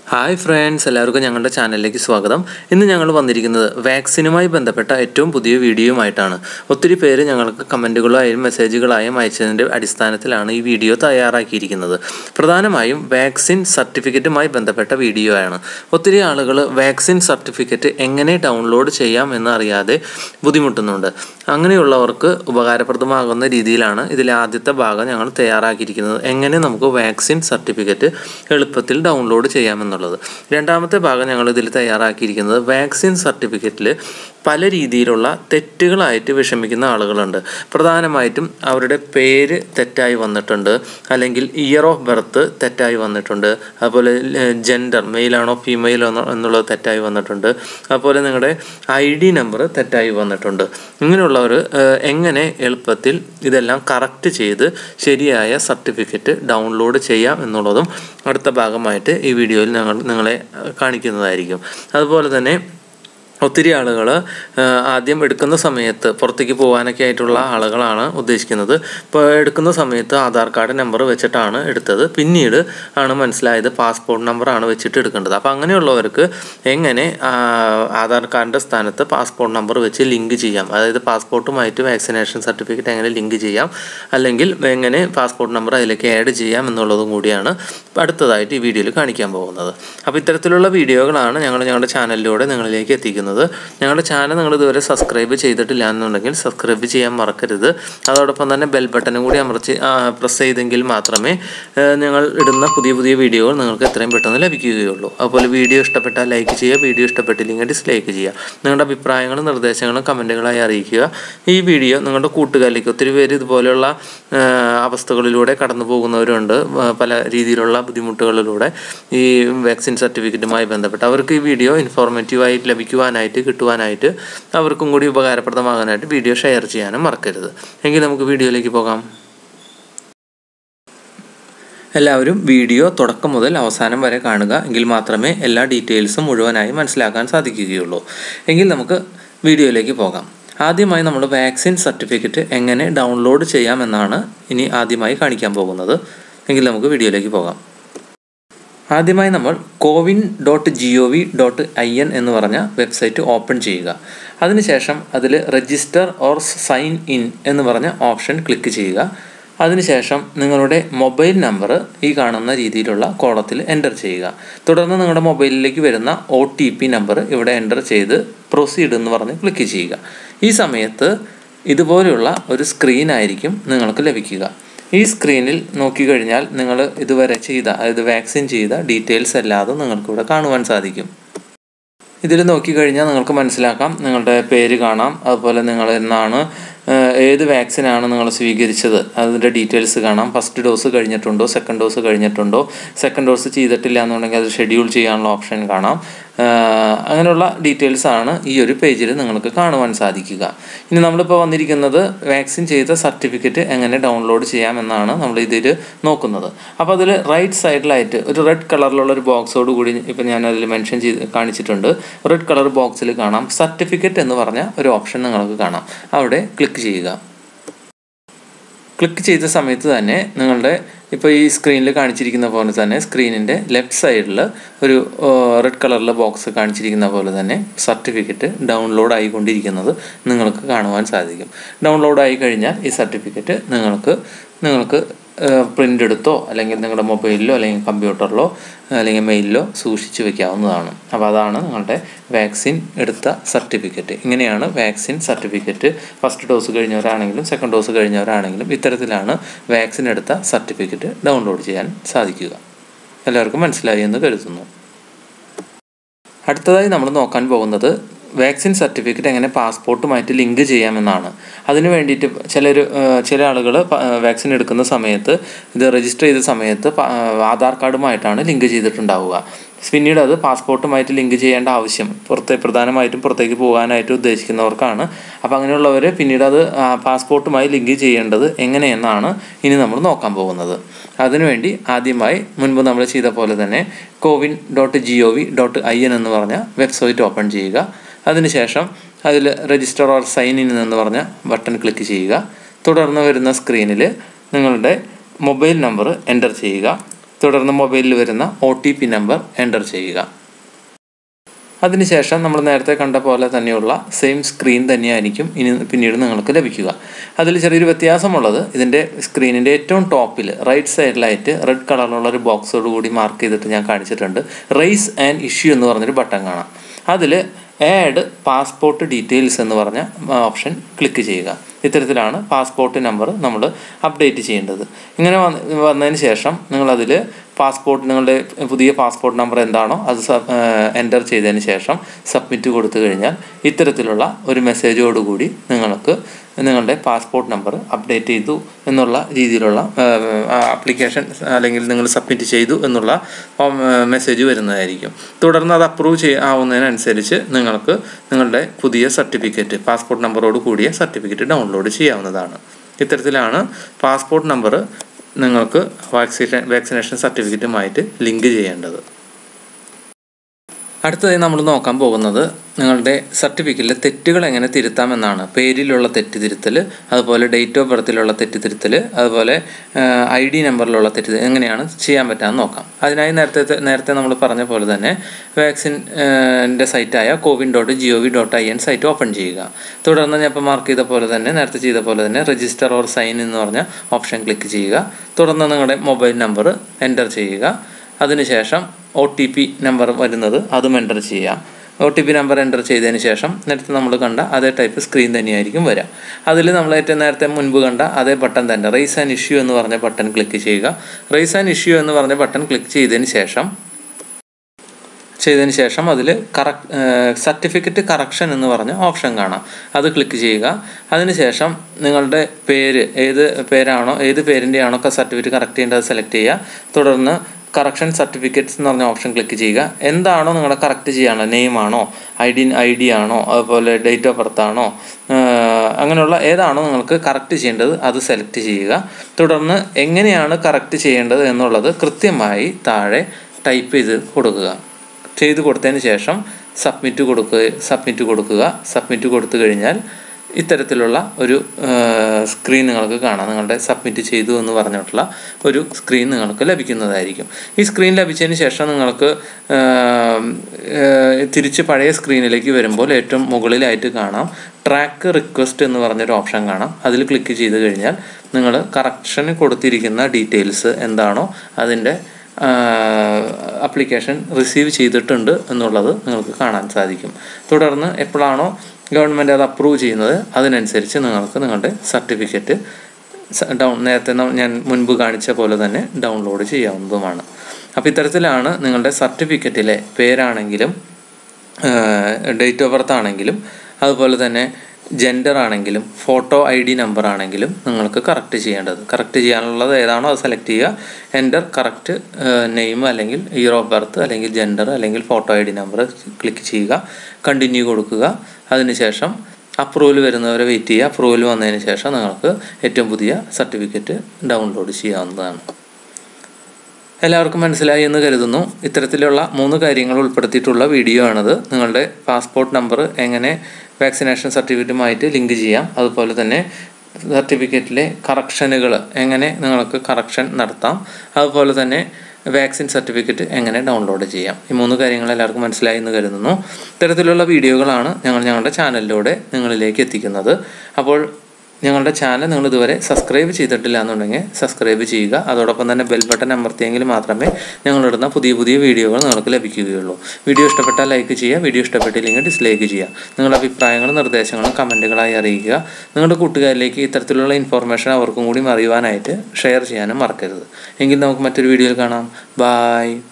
hi friends എല്ലാവർക്കും ഞങ്ങളുടെ ചാനലിലേക്ക് സ്വാഗതം ഇന്ന് ഞങ്ങൾ വന്നിരിക്കുന്നത് വാക്സിനുമായി ബന്ധപ്പെട്ട ഏറ്റവും പുതിയ വീഡിയോയുമായിട്ടാണ് ഒത്തിരി പേര് ഞങ്ങൾക്ക് കമൻറ്റുകളായും മെസ്സേജുകളായും അയച്ചതിൻ്റെ അടിസ്ഥാനത്തിലാണ് ഈ വീഡിയോ തയ്യാറാക്കിയിരിക്കുന്നത് പ്രധാനമായും വാക്സിൻ സർട്ടിഫിക്കറ്റുമായി ബന്ധപ്പെട്ട വീഡിയോ ആണ് ഒത്തിരി ആളുകൾ വാക്സിൻ സർട്ടിഫിക്കറ്റ് എങ്ങനെ ഡൗൺലോഡ് ചെയ്യാം എന്ന് അറിയാതെ ബുദ്ധിമുട്ടുന്നുണ്ട് അങ്ങനെയുള്ളവർക്ക് ഉപകാരപ്രദമാകുന്ന രീതിയിലാണ് ഇതിലെ ആദ്യത്തെ ഭാഗം ഞങ്ങൾ തയ്യാറാക്കിയിരിക്കുന്നത് എങ്ങനെ നമുക്ക് വാക്സിൻ സർട്ടിഫിക്കറ്റ് എളുപ്പത്തിൽ ഡൗൺലോഡ് ചെയ്യാമെന്നുള്ളത് രണ്ടാമത്തെ ഭാഗം ഞങ്ങൾ ഇതിൽ തയ്യാറാക്കിയിരിക്കുന്നത് വാക്സിൻ സർട്ടിഫിക്കറ്റിൽ പല രീതിയിലുള്ള തെറ്റുകളായിട്ട് വിഷമിക്കുന്ന ആളുകളുണ്ട് പ്രധാനമായിട്ടും അവരുടെ പേര് തെറ്റായി വന്നിട്ടുണ്ട് അല്ലെങ്കിൽ ഇയർ ഓഫ് ബർത്ത് തെറ്റായി വന്നിട്ടുണ്ട് അതുപോലെ ജെൻഡർ മെയിലാണോ ഫീമെയിൽ ആണോ എന്നുള്ളത് തെറ്റായി വന്നിട്ടുണ്ട് അതുപോലെ നിങ്ങളുടെ ഐ ഡി നമ്പർ തെറ്റായി വന്നിട്ടുണ്ട് ഇങ്ങനെയുള്ളവർ എങ്ങനെ എളുപ്പത്തിൽ ഇതെല്ലാം കറക്റ്റ് ചെയ്ത് ശരിയായ സർട്ടിഫിക്കറ്റ് ഡൗൺലോഡ് ചെയ്യാം എന്നുള്ളതും അടുത്ത ഭാഗമായിട്ട് ഈ വീഡിയോയിൽ ഞങ്ങൾ നിങ്ങളെ കാണിക്കുന്നതായിരിക്കും അതുപോലെ തന്നെ ഒത്തിരി ആളുകൾ ആദ്യം എടുക്കുന്ന സമയത്ത് പുറത്തേക്ക് പോകാനൊക്കെ ആയിട്ടുള്ള ആളുകളാണ് ഉദ്ദേശിക്കുന്നത് ഇപ്പോൾ എടുക്കുന്ന സമയത്ത് ആധാർ കാർഡ് നമ്പർ വെച്ചിട്ടാണ് എടുത്തത് പിന്നീട് ആണ് മനസ്സിലായത് പാസ്പോർട്ട് നമ്പറാണ് വെച്ചിട്ട് എടുക്കേണ്ടത് അപ്പോൾ അങ്ങനെയുള്ളവർക്ക് എങ്ങനെ ആധാർ കാർഡിൻ്റെ സ്ഥാനത്ത് പാസ്പോർട്ട് നമ്പർ വെച്ച് ലിങ്ക് ചെയ്യാം അതായത് പാസ്പോർട്ടുമായിട്ട് വാക്സിനേഷൻ സർട്ടിഫിക്കറ്റ് എങ്ങനെ ലിങ്ക് ചെയ്യാം അല്ലെങ്കിൽ എങ്ങനെ പാസ്പോർട്ട് നമ്പർ അതിലേക്ക് ആഡ് ചെയ്യാം എന്നുള്ളതും കൂടിയാണ് അടുത്തതായിട്ട് ഈ വീഡിയോയിൽ കാണിക്കാൻ പോകുന്നത് അപ്പോൾ ഇത്തരത്തിലുള്ള വീഡിയോകളാണ് ഞങ്ങൾ ഞങ്ങളുടെ ചാനലിലൂടെ നിങ്ങളിലേക്ക് എത്തിക്കുന്നത് ചെയ്യുന്നത് ഞങ്ങളുടെ ചാനൽ നിങ്ങൾ ഇതുവരെ സബ്സ്ക്രൈബ് ചെയ്തിട്ടില്ല എന്നുണ്ടെങ്കിൽ സബ്സ്ക്രൈബ് ചെയ്യാൻ മറക്കരുത് അതോടൊപ്പം തന്നെ ബെൽ ബട്ടനും കൂടി അമർച്ച് പ്രസ് ചെയ്തെങ്കിൽ മാത്രമേ ഞങ്ങൾ ഇടുന്ന പുതിയ പുതിയ വീഡിയോകൾ നിങ്ങൾക്ക് എത്രയും പെട്ടെന്ന് ലഭിക്കുകയുള്ളൂ അതുപോലെ വീഡിയോ ഇഷ്ടപ്പെട്ടാൽ ലൈക്ക് ചെയ്യുക വീഡിയോ ഇഷ്ടപ്പെട്ടില്ലെങ്കിൽ ഡിസ്ലൈക്ക് ചെയ്യുക നിങ്ങളുടെ അഭിപ്രായങ്ങളും നിർദ്ദേശങ്ങളും കമൻറ്റുകളായി അറിയിക്കുക ഈ വീഡിയോ നിങ്ങളുടെ കൂട്ടുകാരിലേക്ക് ഒത്തിരി പേര് ഇതുപോലെയുള്ള അവസ്ഥകളിലൂടെ കടന്നു പോകുന്നവരുണ്ട് പല രീതിയിലുള്ള ബുദ്ധിമുട്ടുകളിലൂടെ ഈ വാക്സിൻ സർട്ടിഫിക്കറ്റുമായി ബന്ധപ്പെട്ട് അവർക്ക് ഈ വീഡിയോ ഇൻഫോർമേറ്റീവായി ലഭിക്കുവാനായിട്ട് കിട്ടുവാനായിട്ട് അവർക്കും കൂടി ഉപകാരപ്രദമാകാനായിട്ട് വീഡിയോ ഷെയർ ചെയ്യാനും മറക്കരുത് എങ്കിൽ നമുക്ക് വീഡിയോയിലേക്ക് പോകാം എല്ലാവരും വീഡിയോ തുടക്കം മുതൽ അവസാനം വരെ കാണുക എങ്കിൽ മാത്രമേ എല്ലാ ഡീറ്റെയിൽസും മുഴുവനായി മനസ്സിലാക്കാൻ സാധിക്കുകയുള്ളൂ എങ്കിൽ നമുക്ക് വീഡിയോയിലേക്ക് പോകാം ആദ്യമായി നമ്മൾ വാക്സിൻ സർട്ടിഫിക്കറ്റ് എങ്ങനെ ഡൗൺലോഡ് ചെയ്യാമെന്നാണ് ഇനി ആദ്യമായി കാണിക്കാൻ പോകുന്നത് എങ്കിൽ നമുക്ക് വീഡിയോയിലേക്ക് പോകാം ആദ്യമായി നമ്മൾ CoWIN dot G O V dot I N എന്ന് പറഞ്ഞ വെബ്സൈറ്റ് ഓപ്പൺ ചെയ്യുക അതിനുശേഷം അതിൽ രജിസ്റ്റർ ഓർ സൈൻ ഇൻ എന്ന് പറഞ്ഞ ഓപ്ഷൻ ക്ലിക്ക് ചെയ്യുക അതിനുശേഷം നിങ്ങളുടെ മൊബൈൽ നമ്പർ ഈ കാണുന്ന രീതിയിലുള്ള കോളത്തിൽ എൻ്റർ ചെയ്യുക തുടർന്ന് നിങ്ങളുടെ മൊബൈലിലേക്ക് വരുന്ന ഒ ടി പി നമ്പർ ഇവിടെ എൻ്റർ ചെയ്ത് പ്രൊസീഡ് എന്ന് പറഞ്ഞ് ക്ലിക്ക് ചെയ്യുക ഈ സമയത്ത് ഇതുപോലെയുള്ള ഒരു സ്ക്രീൻ ആയിരിക്കും നിങ്ങൾക്ക് ലഭിക്കുക ഈ സ്ക്രീനിൽ നോക്കിക്കഴിഞ്ഞാൽ നിങ്ങൾ ഇതുവരെ ചെയ്ത അതായത് വാക്സിൻ ചെയ്ത ഡീറ്റെയിൽസ് അല്ലാതെ നിങ്ങൾക്കിവിടെ കാണുവാൻ സാധിക്കും ഇതിൽ നോക്കിക്കഴിഞ്ഞാൽ നിങ്ങൾക്ക് മനസ്സിലാക്കാം നിങ്ങളുടെ പേര് കാണാം അതുപോലെ നിങ്ങൾ എന്നാണ് ഏത് വാക്സിനാണ് നിങ്ങൾ സ്വീകരിച്ചത് അതിൻ്റെ ഡീറ്റെയിൽസ് കാണാം ഫസ്റ്റ് ഡോസ് കഴിഞ്ഞിട്ടുണ്ടോ സെക്കൻഡ് ഡോസ് കഴിഞ്ഞിട്ടുണ്ടോ സെക്കൻഡ് ഡോസ് ചെയ്തിട്ടില്ല എന്നുണ്ടെങ്കിൽ അത് ഷെഡ്യൂൾ ചെയ്യാനുള്ള ഓപ്ഷൻ കാണാം അങ്ങനെയുള്ള ഡീറ്റെയിൽസ് ആണ് ഈ ഒരു പേജിൽ നിങ്ങൾക്ക് കാണുവാൻ സാധിക്കുക ഇനി നമ്മളിപ്പോൾ വന്നിരിക്കുന്നത് വാക്സിൻ ചെയ്ത സർട്ടിഫിക്കറ്റ് എങ്ങനെ ഡൗൺലോഡ് ചെയ്യാമെന്നാണ് നമ്മൾ ഇതിൽ നോക്കുന്നത് അപ്പോൾ അതിൽ റൈറ്റ് സൈഡിലായിട്ട് ഒരു റെഡ് കളറിലുള്ള ഒരു ബോക്സോട് കൂടി ഇപ്പം ഞാൻ അതിൽ മെൻഷൻ ചെയ്ത് കാണിച്ചിട്ടുണ്ട് റെഡ് കളർ ബോക്സിൽ കാണാം സർട്ടിഫിക്കറ്റ് എന്ന് പറഞ്ഞ ഒരു ഓപ്ഷൻ നിങ്ങൾക്ക് കാണാം അവിടെ ക്ലിക്ക് ചെയ്യുക ക്ലിക്ക് ചെയ്ത സമയത്ത് തന്നെ നിങ്ങളുടെ ഇപ്പോൾ ഈ സ്ക്രീനിൽ കാണിച്ചിരിക്കുന്ന പോലെ തന്നെ സ്ക്രീനിൻ്റെ ലെഫ്റ്റ് സൈഡിൽ ഒരു റെഡ് കളറിലെ ബോക്സ് കാണിച്ചിരിക്കുന്ന പോലെ തന്നെ സർട്ടിഫിക്കറ്റ് ഡൗൺലോഡ് ആയിക്കൊണ്ടിരിക്കുന്നത് നിങ്ങൾക്ക് കാണുവാൻ സാധിക്കും ഡൗൺലോഡ് ആയി കഴിഞ്ഞാൽ ഈ സർട്ടിഫിക്കറ്റ് നിങ്ങൾക്ക് നിങ്ങൾക്ക് പ്രിൻ്റ് എടുത്തോ അല്ലെങ്കിൽ നിങ്ങളുടെ മൊബൈലിലോ അല്ലെങ്കിൽ കമ്പ്യൂട്ടറിലോ അല്ലെങ്കിൽ മെയിലിലോ സൂക്ഷിച്ച് വെക്കാവുന്നതാണ് അപ്പോൾ അതാണ് നിങ്ങളുടെ വാക്സിൻ എടുത്ത സർട്ടിഫിക്കറ്റ് ഇങ്ങനെയാണ് വാക്സിൻ സർട്ടിഫിക്കറ്റ് ഫസ്റ്റ് ഡോസ് കഴിഞ്ഞവരാണെങ്കിലും സെക്കൻഡ് ഡോസ് കഴിഞ്ഞവരാണെങ്കിലും ഇത്തരത്തിലാണ് വാക്സിൻ എടുത്ത സർട്ടിഫിക്കറ്റ് ഡൗൺലോഡ് ചെയ്യാൻ സാധിക്കുക എല്ലാവർക്കും മനസ്സിലായി എന്ന് കരുതുന്നു അടുത്തതായി നമ്മൾ നോക്കാൻ പോകുന്നത് വാക്സിൻ സർട്ടിഫിക്കറ്റ് എങ്ങനെ പാസ്പോർട്ടുമായിട്ട് ലിങ്ക് ചെയ്യാമെന്നാണ് അതിന് വേണ്ടിയിട്ട് ചിലർ ചില ആളുകൾ വാക്സിൻ എടുക്കുന്ന സമയത്ത് ഇത് രജിസ്റ്റർ ചെയ്ത സമയത്ത് ആധാർ കാർഡുമായിട്ടാണ് ലിങ്ക് ചെയ്തിട്ടുണ്ടാവുക പിന്നീട് അത് പാസ്പോർട്ടുമായിട്ട് ലിങ്ക് ചെയ്യേണ്ട ആവശ്യം പുറത്തെ പ്രധാനമായിട്ടും പുറത്തേക്ക് പോകാനായിട്ട് ഉദ്ദേശിക്കുന്നവർക്കാണ് അപ്പോൾ അങ്ങനെയുള്ളവർ പിന്നീട് അത് പാസ്പോർട്ടുമായി ലിങ്ക് ചെയ്യേണ്ടത് എങ്ങനെയെന്നാണ് ഇനി നമ്മൾ നോക്കാൻ പോകുന്നത് അതിനുവേണ്ടി ആദ്യമായി മുൻപ് നമ്മൾ ചെയ്ത പോലെ തന്നെ CoWIN dot G O V dot I N എന്ന് പറഞ്ഞ വെബ്സൈറ്റ് ഓപ്പൺ ചെയ്യുക അതിനുശേഷം അതിൽ രജിസ്റ്റർ ഓർ സൈൻ ഇൻ എന്ന് പറഞ്ഞ ബട്ടൺ ക്ലിക്ക് ചെയ്യുക തുടർന്ന് വരുന്ന സ്ക്രീനിൽ നിങ്ങളുടെ മൊബൈൽ നമ്പർ എൻ്റർ ചെയ്യുക തുടർന്ന് മൊബൈലിൽ വരുന്ന O T P number enter ചെയ്യുക അതിനുശേഷം നമ്മൾ നേരത്തെ കണ്ട പോലെ തന്നെയുള്ള സെയിം സ്ക്രീൻ തന്നെയായിരിക്കും ഇനി പിന്നീട് നിങ്ങൾക്ക് ലഭിക്കുക അതിൽ ചെറിയൊരു വ്യത്യാസമുള്ളത് ഇതിൻ്റെ സ്ക്രീനിൻ്റെ ഏറ്റവും ടോപ്പിൽ റൈറ്റ് സൈഡിലായിട്ട് റെഡ് കളറിലുള്ള ഒരു ബോക്സോട് കൂടി മാർക്ക് ചെയ്തിട്ട് ഞാൻ കാണിച്ചിട്ടുണ്ട് റൈസ് ആൻഡ് ഇഷ്യൂ എന്ന് പറഞ്ഞൊരു ബട്ടൺ കാണാം അതിൽ ആഡ് പാസ്പോർട്ട് ഡീറ്റെയിൽസ് എന്ന് പറഞ്ഞ ഓപ്ഷൻ ക്ലിക്ക് ചെയ്യുക ഇത്തരത്തിലാണ് പാസ്പോർട്ട് നമ്പർ നമ്മൾ അപ്ഡേറ്റ് ചെയ്യേണ്ടത് ഇങ്ങനെ വന്ന് വന്നതിന് ശേഷം നിങ്ങളതിൽ പാസ്പോർട്ട് നിങ്ങളുടെ പുതിയ പാസ്പോർട്ട് നമ്പർ എന്താണോ അത് എൻ്റർ ചെയ്തതിന് ശേഷം സബ്മിറ്റ് കൊടുത്തു കഴിഞ്ഞാൽ ഇത്തരത്തിലുള്ള ഒരു മെസ്സേജോടുകൂടി നിങ്ങൾക്ക് നിങ്ങളുടെ പാസ്പോർട്ട് നമ്പർ അപ്ഡേറ്റ് ചെയ്തു എന്നുള്ള രീതിയിലുള്ള ആപ്ലിക്കേഷൻ അല്ലെങ്കിൽ നിങ്ങൾ സബ്മിറ്റ് ചെയ്തു എന്നുള്ള മെസ്സേജ് വരുന്നതായിരിക്കും തുടർന്ന് അത് അപ്രൂവ് ചെയ്യ ആവുന്നതിനനുസരിച്ച് നിങ്ങൾക്ക് നിങ്ങളുടെ പുതിയ സർട്ടിഫിക്കറ്റ് പാസ്പോർട്ട് നമ്പറോട് കൂടിയ സർട്ടിഫിക്കറ്റ് ഡൗൺലോഡ് ചെയ്യാവുന്നതാണ് ഇത്തരത്തിലാണ് പാസ്പോർട്ട് നമ്പർ നിങ്ങൾക്ക് വാക്സിനേഷൻ വാക്സിനേഷൻ സർട്ടിഫിക്കറ്റുമായിട്ട് ലിങ്ക് ചെയ്യേണ്ടത് അടുത്തതായി നമ്മൾ നോക്കാൻ പോകുന്നത് നിങ്ങളുടെ സർട്ടിഫിക്കറ്റിലെ തെറ്റുകൾ എങ്ങനെ തിരുത്താമെന്നാണ് പേരിലുള്ള തെറ്റ് തിരുത്തൽ അതുപോലെ ഡേറ്റ് ഓഫ് ബർത്തിലുള്ള തെറ്റ് തിരുത്തൽ അതുപോലെ ഐ ഡി നമ്പറിലുള്ള തെറ്റ് എങ്ങനെയാണ് ചെയ്യാൻ പറ്റാമെന്ന് നോക്കാം അതിനായി നേരത്തെ നേരത്തെ നമ്മൾ പറഞ്ഞ പോലെ തന്നെ വാക്സിൻ്റെ സൈറ്റായ CoWIN dot G O V dot I N site open ചെയ്യുക തുടർന്ന് ഞാൻ ഇപ്പോൾ മാർക്ക് ചെയ്ത പോലെ തന്നെ നേരത്തെ ചെയ്ത പോലെ തന്നെ രജിസ്റ്റർ ഓർ സൈൻ എന്ന് പറഞ്ഞ ഓപ്ഷൻ ക്ലിക്ക് ചെയ്യുക തുടർന്ന് നിങ്ങളുടെ മൊബൈൽ നമ്പർ എൻ്റർ ചെയ്യുക അതിനുശേഷം ഒ ടി പി നമ്പർ വരുന്നത് അതും എൻ്റർ ചെയ്യാം O T P number enter ചെയ്തതിന് ശേഷം നേരത്തെ നമ്മൾ കണ്ട അതേ ടൈപ്പ് സ്ക്രീൻ തന്നെയായിരിക്കും വരിക അതിൽ നമ്മൾ ഏറ്റവും നേരത്തെ മുൻപ് കണ്ട അതേ ബട്ടൺ തന്നെ റൈസ് ആൻഡ് ഇഷ്യൂ എന്ന് പറഞ്ഞ ബട്ടൺ ക്ലിക്ക് ചെയ്യുക റൈസ് ആൻഡ് ഇഷ്യൂ എന്ന് പറഞ്ഞ ബട്ടൺ ക്ലിക്ക് ചെയ്തതിന് ശേഷം ചെയ്തതിന് ശേഷം അതിൽ കറക് സർട്ടിഫിക്കറ്റ് കറക്ഷൻ എന്ന് പറഞ്ഞ ഓപ്ഷൻ കാണാം അത് ക്ലിക്ക് ചെയ്യുക അതിനുശേഷം നിങ്ങളുടെ പേര് ഏത് പേരാണോ ഏത് പേരിൻ്റെ ആണോ സർട്ടിഫിക്കറ്റ് കറക്റ്റ് ചെയ്യേണ്ടത് സെലക്ട് ചെയ്യുക തുടർന്ന് കറക്ഷൻ സർട്ടിഫിക്കറ്റ്സ് എന്ന് പറഞ്ഞ ഓപ്ഷൻ ക്ലിക്ക് ചെയ്യുക എന്താണോ നിങ്ങളുടെ കറക്റ്റ് ചെയ്യാനുള്ളത് നെയിം ആണോ ഐ ഡി ഐ ഡി ആണോ അതുപോലെ ഡേറ്റ് ഓഫ് ബർത്ത് ആണോ അങ്ങനെയുള്ള ഏതാണോ നിങ്ങൾക്ക് കറക്റ്റ് ചെയ്യേണ്ടത് അത് സെലക്ട് ചെയ്യുക തുടർന്ന് എങ്ങനെയാണ് കറക്റ്റ് ചെയ്യേണ്ടത് എന്നുള്ളത് കൃത്യമായി താഴെ ടൈപ്പ് ചെയ്ത് കൊടുക്കുക ചെയ്ത് കൊടുത്തതിന് ശേഷം സബ്മിറ്റ് കൊടുക്കുക സബ്മിറ്റ് കൊടുക്കുക സബ്മിറ്റ് കൊടുത്തു കഴിഞ്ഞാൽ ഇത്തരത്തിലുള്ള ഒരു സ്ക്രീൻ നിങ്ങൾക്ക് കാണാം നിങ്ങളുടെ സബ്മിറ്റ് ചെയ്തു എന്ന് പറഞ്ഞിട്ടുള്ള ഒരു സ്ക്രീൻ നിങ്ങൾക്ക് ലഭിക്കുന്നതായിരിക്കും ഈ സ്ക്രീൻ ലഭിച്ചതിന് ശേഷം നിങ്ങൾക്ക് തിരിച്ച് പഴയ സ്ക്രീനിലേക്ക് വരുമ്പോൾ ഏറ്റവും മുകളിലായിട്ട് കാണാം ട്രാക്ക് റിക്വസ്റ്റ് എന്ന് പറഞ്ഞൊരു ഓപ്ഷൻ കാണാം അതിൽ ക്ലിക്ക് ചെയ്ത് കഴിഞ്ഞാൽ നിങ്ങൾ കറക്ഷന് കൊടുത്തിരിക്കുന്ന ഡീറ്റെയിൽസ് എന്താണോ അതിൻ്റെ അപ്ലിക്കേഷൻ റിസീവ് ചെയ്തിട്ടുണ്ട് എന്നുള്ളത് നിങ്ങൾക്ക് കാണാൻ സാധിക്കും തുടർന്ന് എപ്പോഴാണോ ഗവൺമെൻറ് അത് അപ്രൂവ് ചെയ്യുന്നത് അതിനനുസരിച്ച് നിങ്ങൾക്ക് നിങ്ങളുടെ സർട്ടിഫിക്കറ്റ് ഡൗൺ നേരത്തെ ഞാൻ മുൻപ് കാണിച്ച പോലെ തന്നെ ഡൗൺലോഡ് ചെയ്യാവുന്നതുമാണ് അപ്പോൾ ഇത്തരത്തിലാണ് നിങ്ങളുടെ സർട്ടിഫിക്കറ്റിലെ പേരാണെങ്കിലും ഡേറ്റ് ഓഫ് ബർത്ത് ആണെങ്കിലും അതുപോലെ തന്നെ ജെൻഡർ ആണെങ്കിലും ഫോട്ടോ ഐ ഡി നമ്പർ ആണെങ്കിലും നിങ്ങൾക്ക് കറക്റ്റ് ചെയ്യേണ്ടത് കറക്റ്റ് ചെയ്യാനുള്ളത് ഏതാണോ അത് സെലക്ട് ചെയ്യുക എൻ്റർ കറക്റ്റ് നെയിം അല്ലെങ്കിൽ ഇയർ ഓഫ് ബർത്ത് അല്ലെങ്കിൽ ജെൻഡർ അല്ലെങ്കിൽ photo I D number click ചെയ്യുക കണ്ടിന്യൂ കൊടുക്കുക അതിനുശേഷം അപ്രൂവൽ വരുന്നവരെ വെയിറ്റ് ചെയ്യുക അപ്രൂവൽ വന്നതിന് ശേഷം നിങ്ങൾക്ക് ഏറ്റവും പുതിയ സർട്ടിഫിക്കറ്റ് ഡൗൺലോഡ് ചെയ്യാവുന്നതാണ് എല്ലാവർക്കും മനസ്സിലായി എന്ന് കരുതുന്നു ഇത്തരത്തിലുള്ള മൂന്ന് കാര്യങ്ങൾ ഉൾപ്പെടുത്തിയിട്ടുള്ള വീഡിയോ ആണിത് നിങ്ങളുടെ പാസ്പോർട്ട് നമ്പർ എങ്ങനെ വാക്സിനേഷൻ സർട്ടിഫിക്കറ്റുമായിട്ട് ലിങ്ക് ചെയ്യാം അതുപോലെ തന്നെ സർട്ടിഫിക്കറ്റിലെ കറക്ഷനുകൾ എങ്ങനെ നിങ്ങൾക്ക് കറക്ഷൻ നടത്താം അതുപോലെ തന്നെ വാക്സിൻ സർട്ടിഫിക്കറ്റ് എങ്ങനെ ഡൗൺലോഡ് ചെയ്യാം ഈ മൂന്ന് കാര്യങ്ങൾ എല്ലാവർക്കും മനസ്സിലായി എന്ന് കരുതുന്നു ഇത്തരത്തിലുള്ള വീഡിയോകളാണ് ഞങ്ങൾ ഞങ്ങളുടെ ചാനലിലൂടെ നിങ്ങളിലേക്ക് എത്തിക്കുന്നത് അപ്പോൾ ഞങ്ങളുടെ ചാനൽ നിങ്ങൾ ഇതുവരെ സബ്സ്ക്രൈബ് ചെയ്തിട്ടില്ല എന്നുണ്ടെങ്കിൽ സബ്സ്ക്രൈബ് ചെയ്യുക അതോടൊപ്പം തന്നെ ബെൽ ബട്ടൺ അമർത്തിയെങ്കിൽ മാത്രമേ ഞങ്ങളിടുന്ന പുതിയ പുതിയ വീഡിയോകൾ നിങ്ങൾക്ക് ലഭിക്കുകയുള്ളൂ വീഡിയോ ഇഷ്ടപ്പെട്ടാൽ ലൈക്ക് ചെയ്യുക വീഡിയോ ഇഷ്ടപ്പെട്ടില്ലെങ്കിൽ ഡിസ്ലൈക്ക് ചെയ്യുക നിങ്ങളുടെ അഭിപ്രായങ്ങളും നിർദ്ദേശങ്ങളും കമൻറ്റുകളായി അറിയിക്കുക നിങ്ങളുടെ കൂട്ടുകാരിലേക്ക് ഇത്തരത്തിലുള്ള ഇൻഫോർമേഷൻ അവർക്കും കൂടി അറിയുവാനായിട്ട് ഷെയർ ചെയ്യാനും മറക്കരുത് എങ്കിൽ നമുക്ക് മറ്റൊരു വീഡിയോയിൽ കാണാം ബായ്